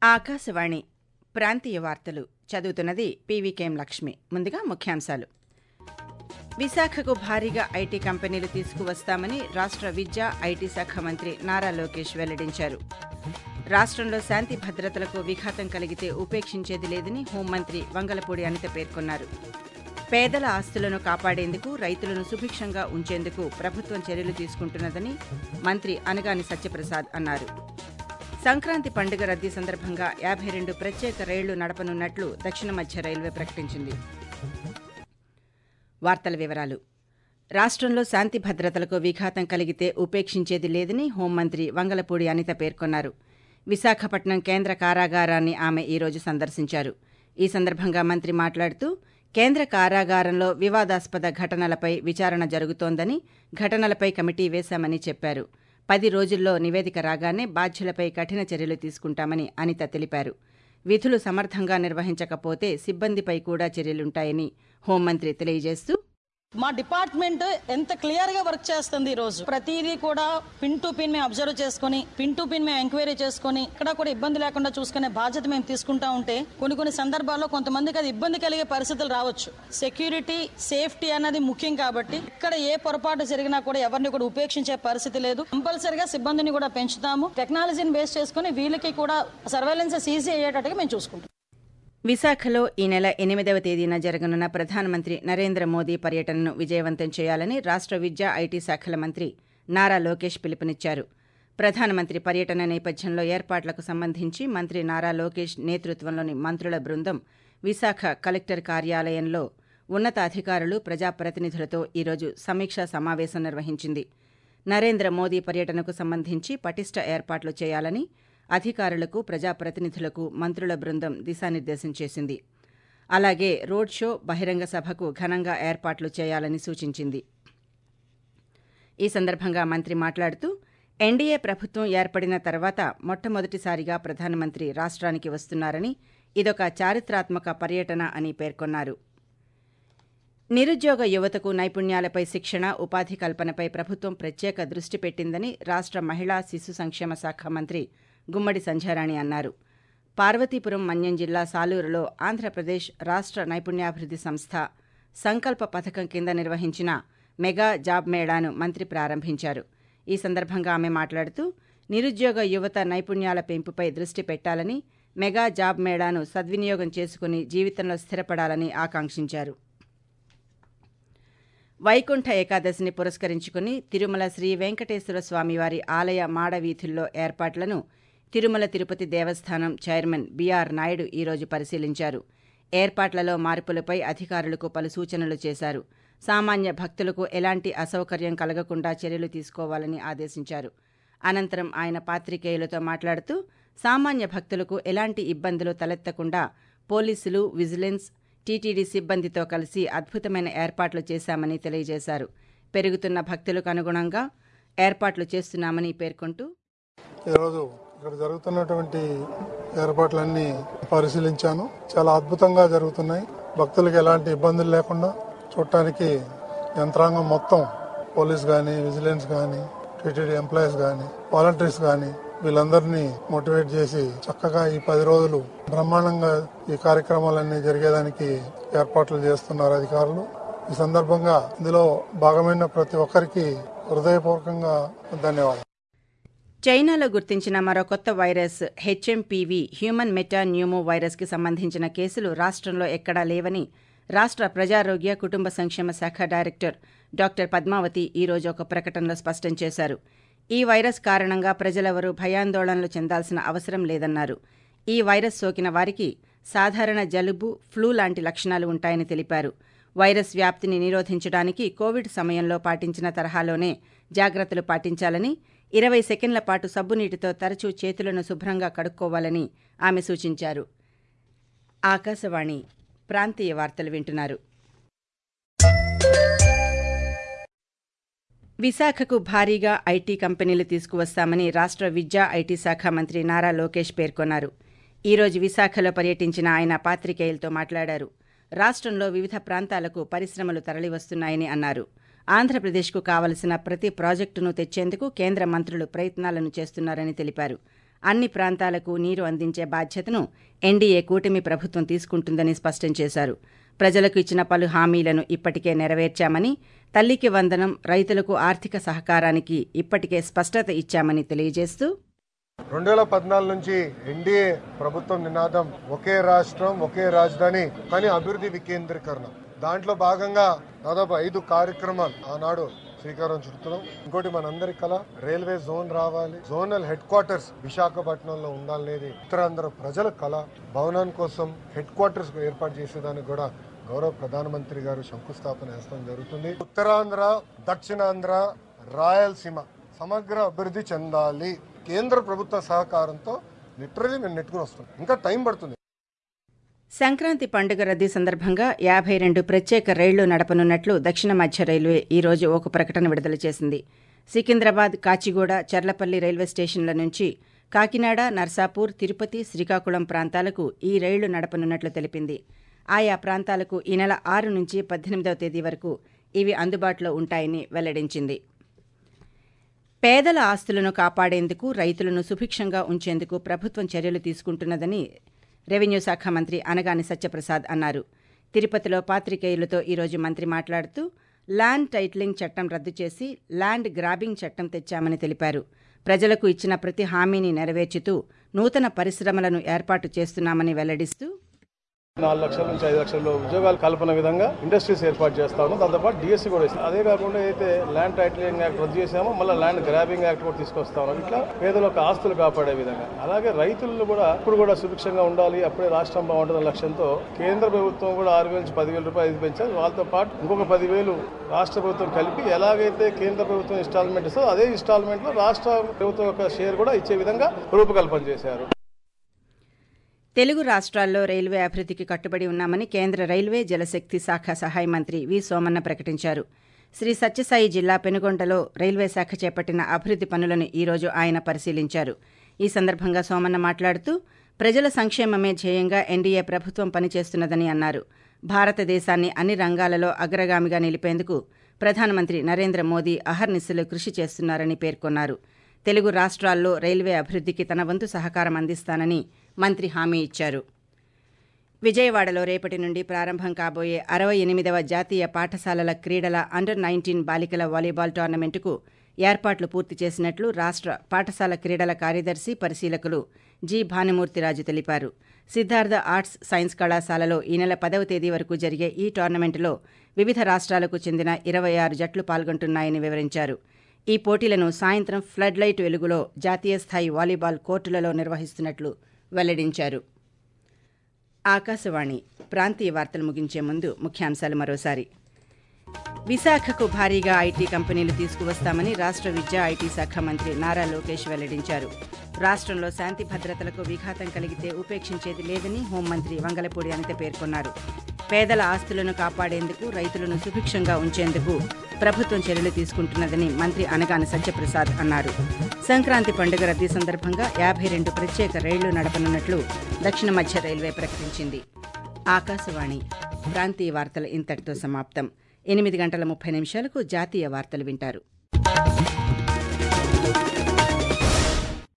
ఆకాశవాణి ప్రాంతీయ వార్తలు చదువుతున్నది పీవీకేఎం లక్ష్మి ముందుగా ముఖ్యాంశాలు విశాఖకు భారీగా ఐటీ కంపెనీలు తీసుకువస్తామని రాష్ట్ర విద్యా ఐటీ శాఖ మంత్రి నారా లోకేష్ వెల్లడించారు రాష్ట్రంలో శాంతి భద్రతలకు విఘాతం కలిగితే ఉపేక్షించేది లేదని హోంమంత్రి వంగలపూడి అనిత పేర్కొన్నారు పేదల ఆస్తులను కాపాడేందుకు రైతులను సుభిక్షంగా ఉంచేందుకు ప్రభుత్వం చర్యలు తీసుకుంటున్నదని మంత్రి అనగాని సత్యప్రసాద్ అన్నారు సంక్రాంతి పండుగ రద్దీ సందర్భంగా యాభై రెండు ప్రత్యేక రైళ్లు నడపనున్నట్లు దక్షిణ మధ్య రైల్వే ప్రకటించింది వార్తల వివరాలు రాష్ట్రంలో శాంతి భద్రతలకు విఘాతం కలిగితే ఉపేక్షించేది లేదని హోంమంత్రి వంగలపూడి అనిత పేర్కొన్నారు విశాఖపట్నం కేంద్ర కారాగారాన్ని ఆమె ఈరోజు సందర్శించారు ఈ సందర్భంగా మంత్రి మాట్లాడుతూ కేంద్ర కారాగారంలో వివాదాస్పద ఘటనలపై విచారణ జరుగుతోందని ఘటనలపై కమిటీ వేశామని చెప్పారు పది రోజుల్లో నివేదిక రాగానే బాధ్యులపై కఠిన చర్యలు తీసుకుంటామని అనిత తెలిపారు విధులు సమర్థంగా నిర్వహించకపోతే సిబ్బందిపై కూడా చర్యలుంటాయని హోంమంత్రి తెలియజేస్తూ మా డిపార్ట్మెంట్ ఎంత క్లియర్ గా వర్క్ చేస్తుంది ఈ రోజు ప్రతిదీ కూడా పిన్ టు పిన్ మేము అబ్జర్వ్ చేసుకుని పిన్ టు పిన్ మేము ఎంక్వైరీ చేసుకుని ఇక్కడ కూడా ఇబ్బంది లేకుండా చూసుకునే బాధ్యత మేము తీసుకుంటా ఉంటే కొన్ని కొన్ని సందర్భాల్లో కొంతమందికి అది ఇబ్బంది కలిగే పరిస్థితులు రావచ్చు సెక్యూరిటీ సేఫ్టీ అన్నది ముఖ్యం కాబట్టి ఇక్కడ ఏ పొరపాటు జరిగినా కూడా ఎవరిని కూడా ఉపేక్షించే పరిస్థితి లేదు కంపల్సరిగా సిబ్బందిని కూడా పెంచుతాము టెక్నాలజీని బేస్ చేసుకుని వీళ్ళకి కూడా సర్వేలెన్స్ ఈజీ అయ్యేటట్టుగా మేము చూసుకుంటాం విశాఖలో ఈ నెల ఎనిమిదవ తేదీన జరగనున్న ప్రధానమంత్రి నరేంద్ర మోదీ పర్యటనను విజయవంతం చేయాలని రాష్ట్ర విద్యా ఐటీ శాఖల మంత్రి నారా లోకేష్ పిలుపునిచ్చారు ప్రధానమంత్రి పర్యటన నేపథ్యంలో ఏర్పాట్లకు సంబంధించి మంత్రి నారా లోకేష్ నేతృత్వంలోని మంత్రుల బృందం విశాఖ కలెక్టర్ కార్యాలయంలో ఉన్నతాధికారులు ప్రజాప్రతినిధులతో ఈరోజు సమీక్షా సమావేశం నిర్వహించింది నరేంద్ర మోదీ పర్యటనకు సంబంధించి పటిష్ట ఏర్పాట్లు చేయాలని అధికారులకు ప్రజాప్రతినిధులకు మంత్రుల బృందం దిశానిర్దేశం చేసింది అలాగే రోడ్ షో బహిరంగ సభకు ఘనంగా ఏర్పాట్లు చేయాలని సూచించింది ఈ సందర్భంగా మంత్రి మాట్లాడుతూ ఎన్డీఏ ప్రభుత్వం ఏర్పడిన తర్వాత మొట్టమొదటిసారిగా ప్రధానమంత్రి రాష్ట్రానికి వస్తున్నారని ఇదొక చారిత్రాత్మక పర్యటన అని పేర్కొన్నారు నిరుద్యోగ యువతకు నైపుణ్యాలపై శిక్షణ ఉపాధి కల్పనపై ప్రభుత్వం ప్రత్యేక దృష్టి పెట్టిందని రాష్ట్ర మహిళా శిశు సంక్షేమ శాఖ మంత్రి గుమ్మడి సంధ్యారాణి అన్నారు పార్వతీపురం మన్యం జిల్లా సాలూరులో ఆంధ్రప్రదేశ్ రాష్ట్ర నైపుణ్యాభివృద్ధి సంస్థ సంకల్ప పథకం కింద నిర్వహించిన మెగా జాబ్ మేళాను మంత్రి ప్రారంభించారు ఈ సందర్భంగా ఆమె మాట్లాడుతూ నిరుద్యోగ యువత నైపుణ్యాల పెంపుపై దృష్టి పెట్టాలని మెగా జాబ్ మేళాను సద్వినియోగం చేసుకుని జీవితంలో స్థిరపడాలని ఆకాంక్షించారు వైకుంఠ ఏకాదశిని పురస్కరించుకుని తిరుమల శ్రీ వెంకటేశ్వర స్వామివారి ఆలయ మాడవీధుల్లో ఏర్పాట్లను తిరుమల తిరుపతి దేవస్థానం చైర్మన్ బీఆర్ నాయుడు ఈరోజు పరిశీలించారు ఏర్పాట్లలో మార్పులపై అధికారులకు పలు సూచనలు చేశారు సామాన్య భక్తులకు ఎలాంటి అసౌకర్యం కలగకుండా చర్యలు తీసుకోవాలని ఆదేశించారు అనంతరం ఆయన పాత్రికేయులతో మాట్లాడుతూ సామాన్య భక్తులకు ఎలాంటి ఇబ్బందులు తలెత్తకుండా పోలీసులు విజిలెన్స్ టీటీడీ సిబ్బందితో కలిసి అద్భుతమైన ఏర్పాట్లు చేశామని తెలియజేశారు పెరుగుతున్న భక్తులకు అనుగుణంగా ఏర్పాట్లు చేస్తున్నామని పేర్కొంటూ ఈరోజు ఇక్కడ జరుగుతున్నటువంటి ఏర్పాట్లన్నీ పరిశీలించాను చాలా అద్భుతంగా జరుగుతున్నాయి భక్తులకు ఎలాంటి ఇబ్బందులు లేకుండా చూడటానికి యంత్రాంగం మొత్తం పోలీస్ కానీ విజిలెన్స్ కానీ టీటీడీ ఎంప్లాయీస్ కానీ వాలంటీర్స్ కానీ వీళ్ళందరినీ మోటివేట్ చేసి చక్కగా ఈ పది రోజులు బ్రహ్మాండంగా ఈ కార్యక్రమాలన్నీ జరిగేదానికి ఏర్పాట్లు చేస్తున్నారు అధికారులు ఈ సందర్భంగా ఇందులో భాగమైన ప్రతి ఒక్కరికి హృదయపూర్వకంగా ధన్యవాదాలు చైనాలో గుర్తించిన మరో కొత్త virus HMPV human meta pneumo వైరస్కి సంబంధించిన కేసులు రాష్ట్రంలో ఎక్కడా లేవని రాష్ట్ర ప్రజారోగ్య కుటుంబ సంక్షేమ శాఖ డైరెక్టర్ డాక్టర్ పద్మావతి ఈరోజు ఒక ప్రకటనలో స్పష్టం చేశారు ఈ వైరస్ కారణంగా ప్రజలెవరూ భయాందోళనలు చెందాల్సిన అవసరం లేదన్నారు ఈ వైరస్ సోకిన వారికి సాధారణ జలుబు ఫ్లూ లాంటి లక్షణాలు ఉంటాయని తెలిపారు వైరస్ వ్యాప్తిని నిరోధించడానికి కోవిడ్ సమయంలో పాటించిన తరహాలోనే జాగ్రత్తలు పాటించాలని ఇరవై సెకండ్ల పాటు సబ్బునీటితో తరచూ చేతులను శుభ్రంగా కడుక్కోవాలని ఆమె సూచించారు ఆకాశవాణి ప్రాంతీయ వార్తలు వింటున్నారు విశాఖకు భారీగా ఐటీ కంపెనీలు తీసుకువస్తామని రాష్ట్ర విద్యా ఐటీ శాఖ మంత్రి నారా లోకేష్ పేర్కొన్నారు ఈరోజు విశాఖలో పర్యటించిన ఆయన పాత్రికేయులతో మాట్లాడారు రాష్ట్రంలో వివిధ ప్రాంతాలకు పరిశ్రమలు తరలివస్తున్నాయని అన్నారు ఆంధ్రప్రదేశ్కు కావలసిన ప్రతి ప్రాజెక్టును తెచ్చేందుకు కేంద్ర మంత్రులు ప్రయత్నాలను చేస్తున్నారని తెలిపారు అన్ని ప్రాంతాలకు నీరు అందించే బాధ్యతను ఎన్డీఏ కూటమి ప్రభుత్వం తీసుకుంటుందని స్పష్టం చేశారు ప్రజలకు ఇచ్చిన పలు హామీలను ఇప్పటికే నెరవేర్చామని తల్లికి వందనం రైతులకు ఆర్థిక సహకారానికి ఇప్పటికే స్పష్టత ఇచ్చామని తెలియజేస్తూ రెండు వేల పద్నాలుగు నుంచి ఎన్డీఏ ప్రభుత్వం నినాదం ఒకే రాష్ట్రం ఒకే రాజధాని కానీ అభివృద్ధి వికేంద్రీకరణ దాంట్లో భాగంగా దాదాపు ఐదు కార్యక్రమాలు ఆనాడు శ్రీకారం చుడుతున్నాం ఇంకోటి మనందరి కళ రైల్వే జోన్ రావాలి జోనల్ హెడ్ క్వార్టర్స్ విశాఖపట్నంలో ఉండాలనేది ఉత్తరాంధ్ర ప్రజల కళ భవనం కోసం హెడ్ క్వార్టర్స్ ఏర్పాటు చేసేదానికి కూడా గౌరవ ప్రధానమంత్రి గారు శంకుస్థాపన చేస్తాం జరుగుతుంది ఉత్తరాంధ్ర దక్షిణాంధ్ర రాయలసీమ సమగ్ర అభివృద్ధి చెందాలి కేంద్ర ప్రభుత్వ సహకారంతో లిటరలీ మేము నెట్టుకుని వస్తాం ఇంకా టైం పడుతుంది సంక్రాంతి పండుగ రద్దీ సందర్భంగా యాభై రెండు ప్రత్యేక రైళ్లు నడపనున్నట్లు దక్షిణ మధ్య రైల్వే ఈ రోజు ఒక ప్రకటన విడుదల చేసింది సికింద్రాబాద్ కాచిగూడ చర్లపల్లి రైల్వే స్టేషన్ల నుంచి కాకినాడ నర్సాపూర్ తిరుపతి శ్రీకాకుళం ప్రాంతాలకు ఈ రైళ్లు నడపనున్నట్లు తెలిపింది ఆయా ప్రాంతాలకు ఈ నెల ఆరు నుంచి పద్దెనిమిదవ తేదీ వరకు ఇవి అందుబాటులో ఉంటాయని వెల్లడించింది పేదల ఆస్తులను కాపాడేందుకు రైతులను సుభిక్షంగా ఉంచేందుకు ప్రభుత్వం చర్యలు తీసుకుంటున్నదని రెవెన్యూ శాఖ మంత్రి అనగాని సత్యప్రసాద్ అన్నారు తిరుపతిలో పాత్రికేయులతో ఈరోజు మంత్రి మాట్లాడుతూ ల్యాండ్ టైటిలింగ్ చట్టం రద్దు చేసి ల్యాండ్ గ్రాబింగ్ చట్టం తెచ్చామని తెలిపారు ప్రజలకు ఇచ్చిన ప్రతి హామీని నెరవేర్చుతూ నూతన పరిశ్రమలను ఏర్పాటు చేస్తున్నామని వెల్లడిస్తూ నాలుగు లక్షల నుంచి ఐదు లక్షల ఉద్యోగాలు కల్పన విధంగా ఇండస్ట్రీస్ ఏర్పాటు చేస్తా ఉన్నాం దాంతోపాటు డిఎస్సీ కూడా ఇస్తాం అదే కాకుండా అయితే ల్యాండ్ టైటిలింగ్ యాక్ట్ రద్దు చేసామో మళ్ళీ ల్యాండ్ గ్రాబింగ్ యాక్ట్ కూడా తీసుకొస్తా ఉన్నాం ఇట్లా పేదల యొక్క ఆస్తులు కాపాడే విధంగా అలాగే రైతులు కూడా ఇప్పుడు కూడా సుభిక్షంగా ఉండాలి అప్పుడే రాష్ట్రం బాగుంటుందన్న లక్ష్యంతో కేంద్ర ప్రభుత్వం కూడా ఆరు వేల నుంచి పదివేల రూపాయలు ఇది పెంచారు వాళ్ళతో పాటు ఇంకొక పదివేలు రాష్ట్ర ప్రభుత్వం కలిపి ఎలాగైతే కేంద్ర ప్రభుత్వం ఇన్స్టాల్మెంట్ ఇస్తుందో అదే ఇన్స్టాల్మెంట్ లో రాష్ట్ర ప్రభుత్వం యొక్క షేర్ కూడా ఇచ్చే విధంగా రూపకల్పన చేశారు తెలుగు రాష్ట్రాల్లో రైల్వే అభివృద్ధికి కట్టుబడి ఉన్నామని కేంద్ర రైల్వే జలశక్తి శాఖ సహాయ మంత్రి వి సోమన్న ప్రకటించారు శ్రీ సత్యసాయి జిల్లా పెనుగొండలో రైల్వే శాఖ చేపట్టిన అభివృద్ధి పనులను ఈరోజు ఆయన పరిశీలించారు ఈ సందర్భంగా సోమన్న మాట్లాడుతూ ప్రజల సంక్షేమమే ధ్యేయంగా ఎన్డీఏ ప్రభుత్వం పనిచేస్తున్నదని అన్నారు భారతదేశాన్ని అన్ని రంగాలలో అగ్రగామిగా నిలిపేందుకు ప్రధానమంత్రి నరేంద్ర మోదీ అహర్నిశలు కృషి చేస్తున్నారని పేర్కొన్నారు తెలుగు రాష్ట్రాల్లో రైల్వే అభివృద్ధికి తన వంతు సహకారం అందిస్తానని మంత్రి హామీ ఇచ్చారు విజయవాడలో రేపటి నుండి ప్రారంభం కాబోయే అరవై ఎనిమిదవ జాతీయ పాఠశాలల క్రీడల అండర్ నైన్టీన్ బాలికల వాలీబాల్ టోర్నమెంటుకు ఏర్పాట్లు పూర్తి చేసినట్లు రాష్ట్ర పాఠశాల క్రీడల కార్యదర్శి పరిశీలకులు జి భానుమూర్తిరాజు తెలిపారు సిద్ధార్థ ఆర్ట్స్ సైన్స్ కళాశాలలో ఈ నెల పదవ తేదీ వరకు జరిగే ఈ టోర్నమెంటులో వివిధ రాష్ట్రాలకు చెందిన ఇరవై ఆరు జట్లు పాల్గొంటున్నాయని వివరించారు ఈ పోటీలను సాయంత్రం ఫ్లడ్ లైట్ వెలుగులో జాతీయ స్థాయి వాలీబాల్ కోర్టులలో నిర్వహిస్తున్నట్లు వెల్లడించారు ఆకాశవాణి ప్రాంతీయ వార్తలు ముగించే ముందు ముఖ్యాంశాలు మరోసారి విశాఖకు భారీగా ఐటీ కంపెనీలు తీసుకువస్తామని రాష్ట్ర విద్యా ఐటీ శాఖ మంత్రి నారా లోకేష్ వెల్లడించారు రాష్ట్రంలో శాంతి భద్రతలకు విఘాతం కలిగితే ఉపేక్షించేది లేదని హోంమంత్రి వంగలపూడి అనిత పేర్కొన్నారు పేదల ఆస్తులను కాపాడేందుకు రైతులను సుభిక్షంగా ఉంచేందుకు ప్రభుత్వం చర్యలు తీసుకుంటున్నదని మంత్రి అనగాని సత్యప్రసాద్ అన్నారు సంక్రాంతి పండుగ రద్దీ సందర్భంగా యాభై రెండు ప్రత్యేక రైళ్లు నడపనున్నట్లు దక్షిణ మధ్య రైల్వే ప్రకటించింది ఆకాశవాణి ప్రాంతీయ వార్తలు ఇంతటితో సమాప్తం ఎనిమిది గంటల ముప్పై నిమిషాలకు జాతీయ వార్తలు వింటారు